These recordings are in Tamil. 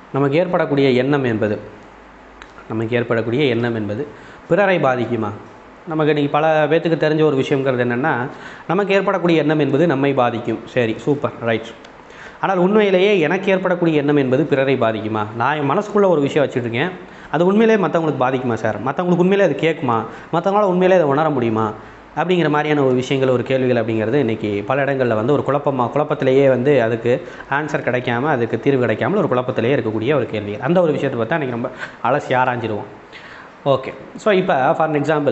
நமக்கு ஏற்படக்கூடிய எண்ணம் என்பது நமக்கு ஏற்படக்கூடிய எண்ணம் என்பது பிறரை பாதிக்குமா நமக்கு இன்றைக்கி பல பேத்துக்கு தெரிஞ்ச ஒரு விஷயங்கிறது என்னென்னா நமக்கு ஏற்படக்கூடிய எண்ணம் என்பது நம்மை பாதிக்கும் சரி சூப்பர் ரைட் ஆனால் உண்மையிலேயே எனக்கு ஏற்படக்கூடிய எண்ணம் என்பது பிறரை பாதிக்குமா நான் என் மனசுக்குள்ளே ஒரு விஷயம் வச்சுட்ருக்கேன் அது உண்மையிலேயே மற்றவங்களுக்கு பாதிக்குமா சார் மற்றவங்களுக்கு உண்மையிலே அது கேட்குமா மற்றவங்களால உண்மையிலே அதை உணர முடியுமா அப்படிங்கிற மாதிரியான ஒரு விஷயங்கள் ஒரு கேள்விகள் அப்படிங்கிறது இன்றைக்கி பல இடங்களில் வந்து ஒரு குழப்பமாக குழப்பத்திலேயே வந்து அதுக்கு ஆன்சர் கிடைக்காம அதுக்கு தீர்வு கிடைக்காமல் ஒரு குழப்பத்திலேயே இருக்கக்கூடிய ஒரு கேள்விகள் அந்த ஒரு விஷயத்தை பார்த்தா இன்றைக்கி ரொம்ப அலசி ஆராய்ஞ்சிடுவோம் ஓகே ஸோ இப்போ ஃபார் எக்ஸாம்பிள்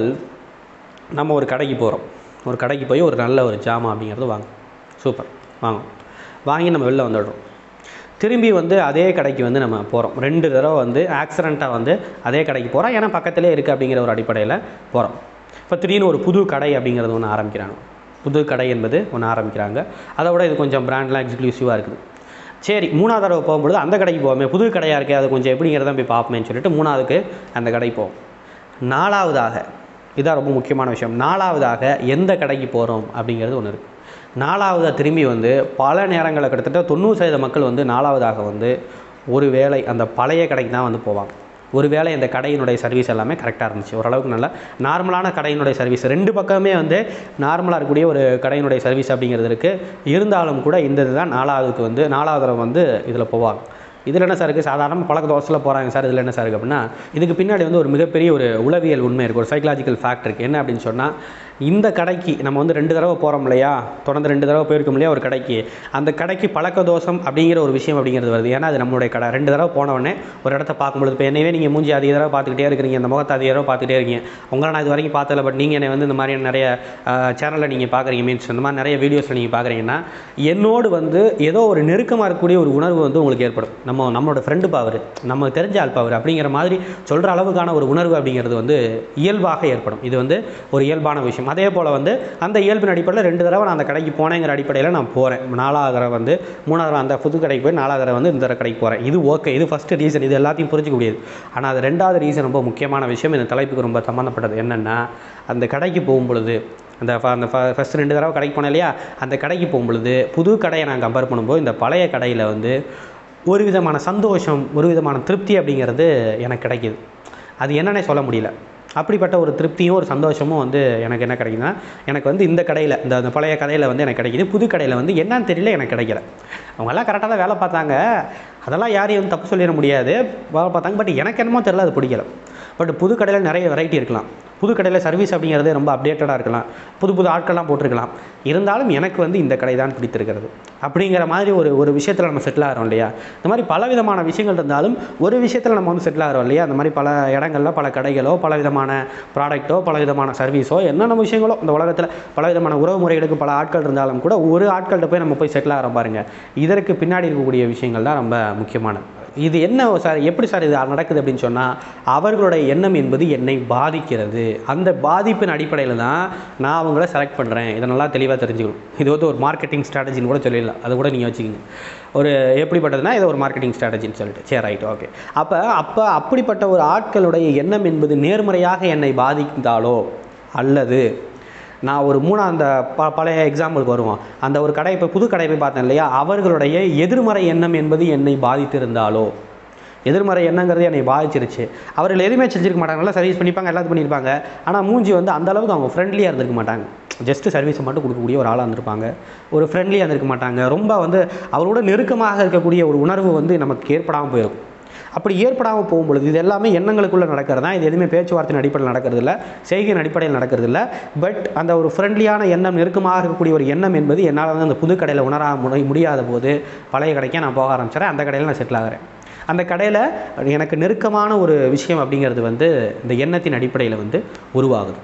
நம்ம ஒரு கடைக்கு போகிறோம் ஒரு கடைக்கு போய் ஒரு நல்ல ஒரு ஜாமான் அப்படிங்கிறது வாங்க சூப்பர் வாங்கும் வாங்கி நம்ம வெளில வந்துடுறோம் திரும்பி வந்து அதே கடைக்கு வந்து நம்ம போகிறோம் ரெண்டு தடவை வந்து ஆக்சிடெண்ட்டாக வந்து அதே கடைக்கு போகிறோம் ஏன்னா பக்கத்திலே இருக்குது அப்படிங்கிற ஒரு அடிப்படையில் போகிறோம் இப்போ திடீர்னு ஒரு புது கடை அப்படிங்கிறது ஒன்று ஆரம்பிக்கிறாங்க புது கடை என்பது ஒன்று ஆரம்பிக்கிறாங்க அதை விட இது கொஞ்சம் பிராண்ட்லாம் எக்ஸ்க்ளூசிவாக இருக்குது சரி மூணாவது தடவை போகும்பொழுது அந்த கடைக்கு போவோமே புது கடையாக இருக்கே அது கொஞ்சம் எப்படிங்கிறத போய் பார்ப்போமேன்னு சொல்லிட்டு மூணாவதுக்கு அந்த கடைக்கு போவோம் நாலாவதாக இதான் ரொம்ப முக்கியமான விஷயம் நாலாவதாக எந்த கடைக்கு போகிறோம் அப்படிங்கிறது ஒன்று இருக்குது நாலாவதாக திரும்பி வந்து பல நேரங்களில் கிட்டத்தட்ட தொண்ணூறு சதவீத மக்கள் வந்து நாலாவதாக வந்து ஒரு வேளை அந்த பழைய கடைக்கு தான் வந்து போவாங்க ஒரு வேளை இந்த கடையினுடைய சர்வீஸ் எல்லாமே கரெக்டாக இருந்துச்சு ஓரளவுக்கு நல்ல நார்மலான கடையினுடைய சர்வீஸ் ரெண்டு பக்கமே வந்து நார்மலாக இருக்கக்கூடிய ஒரு கடையினுடைய சர்வீஸ் அப்படிங்கிறது இருக்குது இருந்தாலும் கூட இந்த இதுதான் நாலாவதுக்கு வந்து நாலாவது தடவை வந்து இதில் போவாங்க இதில் என்ன சார் இருக்குது சாதாரண பழக்க தோசையில் போகிறாங்க சார் இதில் என்ன சார் இருக்குது அப்படின்னா இதுக்கு பின்னாடி வந்து ஒரு மிகப்பெரிய ஒரு உளவியல் உண்மை இருக்குது ஒரு சைக்கலாஜிக்கல் ஃபேக்ட் இருக்குது என்ன அப்படின்னு சொன்னால் இந்த கடைக்கு நம்ம வந்து ரெண்டு தடவை போகிறோம் இல்லையா தொடர்ந்து ரெண்டு தடவை போயிருக்கோம் இல்லையா ஒரு கடைக்கு அந்த கடைக்கு பழக்க தோஷம் அப்படிங்கிற ஒரு விஷயம் அப்படிங்கிறது வருது ஏன்னா அது நம்மளுடைய கடை ரெண்டு தடவை போனவொடனே ஒரு இடத்த பார்க்கும்பொழுது இப்போ என்னவே நீங்கள் மூஞ்சி அதிக தடவை பார்த்துக்கிட்டே இருக்கிறீங்க இந்த முகத்தை அதிக தடவை பார்த்துட்டே இருக்கீங்க உங்களை நான் இது வரைக்கும் பார்த்ததில்ல பட் நீங்கள் என்னை வந்து இந்த மாதிரி நிறைய சேனலில் நீங்கள் பார்க்குறீங்க மீன்ஸ் இந்த மாதிரி நிறைய வீடியோஸில் நீங்கள் பார்க்குறீங்கன்னா என்னோடு வந்து ஏதோ ஒரு நெருக்கமாக இருக்கக்கூடிய ஒரு உணர்வு வந்து உங்களுக்கு ஏற்படும் நம்ம நம்மளோட ஃப்ரெண்டு பாவர் நம்ம தெரிஞ்ச ஆள் பாவர் அப்படிங்கிற மாதிரி சொல்கிற அளவுக்கான ஒரு உணர்வு அப்படிங்கிறது வந்து இயல்பாக ஏற்படும் இது வந்து ஒரு இயல்பான விஷயம் அதே போல் வந்து அந்த இயல்பின் அடிப்படையில் ரெண்டு தடவை நான் அந்த கடைக்கு போனேங்கிற அடிப்படையில் நான் போகிறேன் நாலாவது தடவை வந்து மூணாவது தடவை அந்த புது கடைக்கு போய் நாலாவது தடவை வந்து இந்த தடவை கடைக்கு போகிறேன் இது ஓகே இது ஃபஸ்ட்டு ரீசன் இது எல்லாத்தையும் புரிஞ்சிக்க முடியாது ஆனால் அது ரெண்டாவது ரீசன் ரொம்ப முக்கியமான விஷயம் இந்த தலைப்புக்கு ரொம்ப சம்மந்தப்பட்டது என்னென்னா அந்த கடைக்கு போகும் பொழுது அந்த ஃப- அந்த ஃபஸ்ட் ரெண்டு தடவை கடைக்கு போனேன் இல்லையா அந்த கடைக்கு போகும் பொழுது புது கடையை நான் கம்பேர் பண்ணும்போது இந்த பழைய கடையில் வந்து ஒரு விதமான சந்தோஷம் ஒரு விதமான திருப்தி அப்படிங்கிறது எனக்கு கிடைக்கிது அது என்னன்னே சொல்ல முடியல அப்படிப்பட்ட ஒரு திருப்தியும் ஒரு சந்தோஷமும் வந்து எனக்கு என்ன கிடைக்குதுன்னா எனக்கு வந்து இந்த கடையில் இந்த அந்த பழைய கடையில் வந்து எனக்கு கிடைக்குது புது கடையில் வந்து என்னன்னு தெரியல எனக்கு கிடைக்கல அவங்கெல்லாம் கரெக்டாக தான் வேலை பார்த்தாங்க அதெல்லாம் யாரையும் வந்து தப்பு சொல்லிட முடியாது வேலை பார்த்தாங்க பட் எனக்கு என்னமோ தெரியல அது பிடிக்கல பட் புது கடையில் நிறைய வெரைட்டி இருக்கலாம் புது கடையில் சர்வீஸ் அப்படிங்கிறது ரொம்ப அப்டேட்டடாக இருக்கலாம் புது புது ஆட்கள்லாம் போட்டிருக்கலாம் இருந்தாலும் எனக்கு வந்து இந்த கடை தான் பிடித்திருக்கிறது அப்படிங்கிற மாதிரி ஒரு ஒரு விஷயத்தில் நம்ம செட்டில் ஆகிறோம் இல்லையா இந்த மாதிரி பல விதமான விஷயங்கள் இருந்தாலும் ஒரு விஷயத்தில் நம்ம வந்து செட்டில் ஆகிறோம் இல்லையா அந்த மாதிரி பல இடங்களில் பல கடைகளோ பல விதமான ப்ராடக்ட்டோ பல விதமான சர்வீஸோ என்னென்ன விஷயங்களோ இந்த உலகத்தில் பல விதமான உறவு முறைகளுக்கு பல ஆட்கள் இருந்தாலும் கூட ஒரு ஆட்கள்கிட்ட போய் நம்ம போய் செட்டில் ஆகிறோம் பாருங்க இதற்கு பின்னாடி இருக்கக்கூடிய விஷயங்கள் தான் ரொம்ப முக்கியமானது இது என்ன சார் எப்படி சார் இது நடக்குது அப்படின்னு சொன்னால் அவர்களுடைய எண்ணம் என்பது என்னை பாதிக்கிறது அந்த பாதிப்பின் அடிப்படையில் தான் நான் அவங்கள செலக்ட் பண்ணுறேன் இதை நல்லா தெளிவாக தெரிஞ்சுக்கணும் இது வந்து ஒரு மார்க்கெட்டிங் ஸ்ட்ராட்டஜின்னு கூட சொல்லிடலாம் அது கூட நீங்கள் வச்சுக்கிங்க ஒரு எப்படிப்பட்டதுன்னா இது ஒரு மார்க்கெட்டிங் ஸ்ட்ராட்டஜின்னு சொல்லிட்டு சரி ரைட் ஓகே அப்போ அப்போ அப்படிப்பட்ட ஒரு ஆட்களுடைய எண்ணம் என்பது நேர்மறையாக என்னை பாதித்தாலோ அல்லது நான் ஒரு மூணா அந்த ப பழைய எக்ஸாம்பிளுக்கு வருவோம் அந்த ஒரு கடை இப்போ புது கடை போய் பார்த்தேன் இல்லையா அவர்களுடைய எதிர்மறை எண்ணம் என்பது என்னை பாதித்திருந்தாலோ எதிர்மறை எண்ணங்கிறது என்னை பாதிச்சிருச்சு அவர்கள் எதுவுமே செஞ்சிருக்க மாட்டாங்க நல்லா சர்வீஸ் பண்ணிப்பாங்க எல்லாத்தையும் பண்ணியிருப்பாங்க ஆனால் மூஞ்சி வந்து அந்த அளவுக்கு அவங்க ஃப்ரெண்ட்லியாக இருந்திருக்க மாட்டாங்க ஜஸ்ட்டு சர்வீஸை மட்டும் கொடுக்கக்கூடிய ஒரு ஆளாக இருந்திருப்பாங்க ஒரு ஃப்ரெண்ட்லியாக இருந்திருக்க மாட்டாங்க ரொம்ப வந்து அவரோட நெருக்கமாக இருக்கக்கூடிய ஒரு உணர்வு வந்து நமக்கு ஏற்படாமல் போயிருக்கும் அப்படி ஏற்படாமல் போகும்பொழுது இது எல்லாமே எண்ணங்களுக்குள்ளே நடக்கிறது தான் இது எதுவுமே பேச்சுவார்த்தையின் அடிப்படையில் நடக்கிறது இல்லை செய்கையின் அடிப்படையில் நடக்கிறது இல்லை பட் அந்த ஒரு ஃப்ரெண்ட்லியான எண்ணம் நெருக்கமாக இருக்கக்கூடிய ஒரு எண்ணம் என்பது என்னால் வந்து அந்த புது கடையில் உணர முடி முடியாத போது பழைய கடைக்கே நான் போக ஆரம்பிச்சிடறேன் அந்த கடையில் நான் செட்டில் ஆகிறேன் அந்த கடையில் எனக்கு நெருக்கமான ஒரு விஷயம் அப்படிங்கிறது வந்து இந்த எண்ணத்தின் அடிப்படையில் வந்து உருவாகுது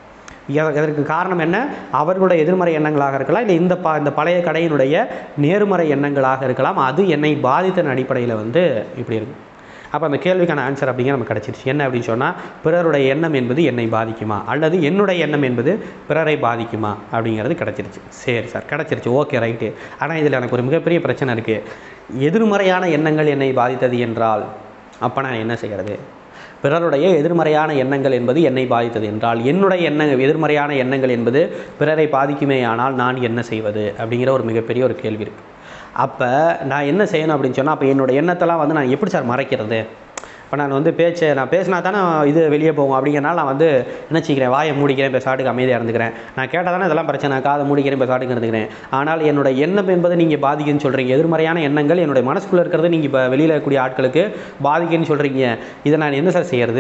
எ- இதற்கு காரணம் என்ன அவர்களுடைய எதிர்மறை எண்ணங்களாக இருக்கலாம் இல்லை இந்த ப இந்த பழைய கடையினுடைய நேர்மறை எண்ணங்களாக இருக்கலாம் அது என்னை பாதித்தன் அடிப்படையில் வந்து இப்படி இருக்கு அப்போ அந்த கேள்விக்கான ஆன்சர் அப்படிங்கிற நமக்கு கிடச்சிருச்சு என்ன அப்படின்னு சொன்னால் பிறருடைய எண்ணம் என்பது என்னை பாதிக்குமா அல்லது என்னுடைய எண்ணம் என்பது பிறரை பாதிக்குமா அப்படிங்கிறது கிடச்சிருச்சு சரி சார் கிடச்சிருச்சு ஓகே ரைட்டு ஆனால் இதில் எனக்கு ஒரு மிகப்பெரிய பிரச்சனை இருக்குது எதிர்மறையான எண்ணங்கள் என்னை பாதித்தது என்றால் அப்போ நான் என்ன செய்கிறது பிறருடைய எதிர்மறையான எண்ணங்கள் என்பது என்னை பாதித்தது என்றால் என்னுடைய எண்ணங்கள் எதிர்மறையான எண்ணங்கள் என்பது பிறரை பாதிக்குமேயானால் நான் என்ன செய்வது அப்படிங்கிற ஒரு மிகப்பெரிய ஒரு கேள்வி இருக்குது அப்போ நான் என்ன செய்யணும் அப்படின்னு சொன்னால் அப்போ என்னோட எண்ணத்தெல்லாம் வந்து நான் எப்படி சார் மறைக்கிறது இப்போ நான் வந்து பேச்சை நான் பேசினா தானே இது வெளியே போகும் அப்படிங்கிறனால நான் வந்து என்ன செய்கிறேன் வாயை மூடிக்கிறேன் இப்போ சாட்டுக்கு அமைதியாக இருந்துக்கிறேன் நான் கேட்டால் தானே இதெல்லாம் பிரச்சனை நான் காதை மூடிக்கிறேன் இப்போ சாட்டுக்கு இருந்துக்கிறேன் ஆனால் என்னோட எண்ணம் என்பது நீங்கள் பாதிக்குன்னு சொல்கிறீங்க எதிர்மறையான எண்ணங்கள் என்னுடைய மனசுக்குள்ளே இருக்கிறது நீங்கள் இப்போ வெளியில் இருக்கக்கூடிய ஆட்களுக்கு பாதிக்குன்னு சொல்கிறீங்க இதை நான் என்ன சார் செய்யறது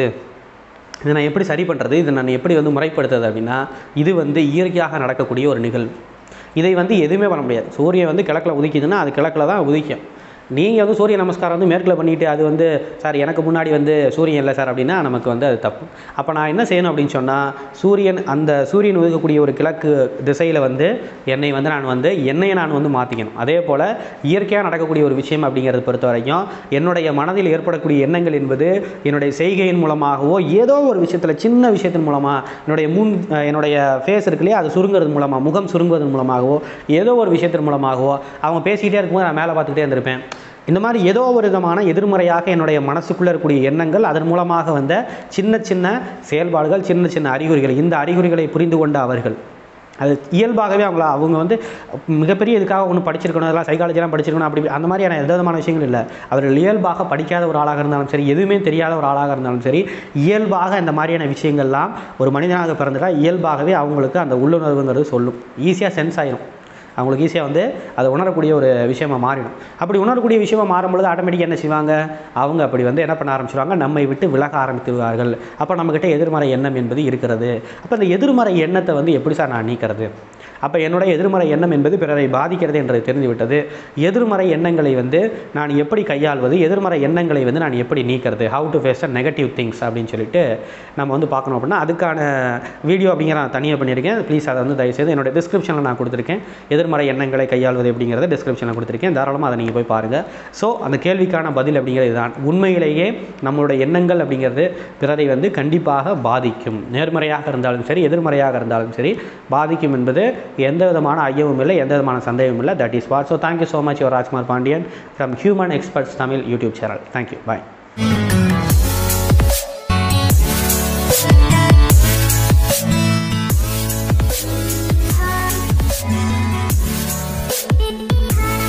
இதை நான் எப்படி சரி பண்ணுறது இதை நான் எப்படி வந்து முறைப்படுத்துறது அப்படின்னா இது வந்து இயற்கையாக நடக்கக்கூடிய ஒரு நிகழ்வு இதை வந்து எதுவுமே பண்ண முடியாது சூரியன் வந்து கிழக்கில் உதிக்குதுன்னா அது கிழக்கில் தான் உதிக்கும் நீங்கள் வந்து சூரிய நமஸ்காரம் வந்து மேற்கில் பண்ணிட்டு அது வந்து சார் எனக்கு முன்னாடி வந்து சூரியன் இல்லை சார் அப்படின்னா நமக்கு வந்து அது தப்பு அப்போ நான் என்ன செய்யணும் அப்படின்னு சொன்னால் சூரியன் அந்த சூரியன் உதிக்கக்கூடிய ஒரு கிழக்கு திசையில் வந்து என்னை வந்து நான் வந்து என்னையை நான் வந்து மாற்றிக்கணும் அதே போல் இயற்கையாக நடக்கக்கூடிய ஒரு விஷயம் அப்படிங்கிறத பொறுத்த வரைக்கும் என்னுடைய மனதில் ஏற்படக்கூடிய எண்ணங்கள் என்பது என்னுடைய செய்கையின் மூலமாகவோ ஏதோ ஒரு விஷயத்தில் சின்ன விஷயத்தின் மூலமாக என்னுடைய முன் அஹ், என்னுடைய ஃபேஸ் இருக்கு இல்லையா அது சுருங்குறது மூலமாக முகம் சுருங்குவதன் மூலமாகவோ ஏதோ ஒரு விஷயத்தின் மூலமாகவோ அவங்க பேசிக்கிட்டே இருக்கும்போது நான் மேலே பார்த்துக்கிட்டே இருந்திருப்பேன் இந்த மாதிரி ஏதோ ஒரு விதமான எதிர்மறையாக என்னுடைய மனசுக்குள்ளே இருக்கக்கூடிய எண்ணங்கள் அதன் மூலமாக வந்த சின்ன சின்ன செயல்பாடுகள் சின்ன சின்ன அறிகுறிகள் இந்த அறிகுறிகளை புரிந்து கொண்ட அவர்கள் அது இயல்பாகவே அவங்கள அவங்க வந்து மிகப்பெரிய இதுக்காக ஒன்று படிச்சிருக்கணும் அதெல்லாம் சைக்காலஜிலாம் படிச்சிருக்கணும் அப்படி அந்த மாதிரியான எந்த விதமான விஷயங்கள் இல்லை அவர்கள் இயல்பாக படிக்காத ஒரு ஆளாக இருந்தாலும் சரி எதுவுமே தெரியாத ஒரு ஆளாக இருந்தாலும் சரி இயல்பாக இந்த மாதிரியான விஷயங்கள்லாம் ஒரு மனிதனாக பிறந்துட்டா இயல்பாகவே அவங்களுக்கு அந்த உள்ளுணர்வுங்கிறது சொல்லும் ஈஸியாக சென்ஸ் ஆயிரும் அவங்களுக்கு ஈஸியாக வந்து அதை உணரக்கூடிய ஒரு விஷயமா மாறிடும் அப்படி உணரக்கூடிய விஷயமா மாறும்பொழுது ஆட்டோமேட்டிக்காக என்ன செய்வாங்க அவங்க அப்படி வந்து என்ன பண்ண ஆரம்பிச்சிருவாங்க நம்மை விட்டு விலக ஆரம்பித்துவார்கள் அப்போ நம்மக்கிட்ட எதிர்மறை எண்ணம் என்பது இருக்கிறது அப்போ இந்த எதிர்மறை எண்ணத்தை வந்து எப்படி சார் நான் நீக்கிறது அப்போ என்னுடைய எதிர்மறை எண்ணம் என்பது பிறரை பாதிக்கிறது என்று தெரிந்துவிட்டது எதிர்மறை எண்ணங்களை வந்து நான் எப்படி கையாள்வது எதிர்மறை எண்ணங்களை வந்து நான் எப்படி நீக்கிறது how to face a negative things அப்படின்னு சொல்லிட்டு நம்ம வந்து பார்க்கணும் அப்படின்னா அதுக்கான வீடியோ அப்படிங்கிற நான் தனியாக பண்ணியிருக்கேன் ப்ளீஸ் அதை வந்து தயவுசெய்து என்னோட டிஸ்கிரிப்ஷனில் நான் கொடுத்துருக்கேன் எதிர்மறை எண்ணங்களை கையாள்வது அப்படிங்கிறத டிஸ்கிரிப்ஷனில் கொடுத்துருக்கேன் தாராளமாக அதை நீங்கள் போய் பாருங்கள் ஸோ அந்த கேள்விக்கான பதில் அப்படிங்கிறது இதுதான் உண்மையிலேயே நம்மளுடைய எண்ணங்கள் அப்படிங்கிறது பிறரை வந்து கண்டிப்பாக பாதிக்கும் நேர்மறையாக இருந்தாலும் சரி எதிர்மறையாக இருந்தாலும் சரி பாதிக்கும் என்பது எந்த விதமான ஐயமும் இல்லை எந்த விதமான சந்தேகமும் இல்லை that is what so thank you so much your Rajkumar Pandian from human experts Tamil YouTube channel thank you bye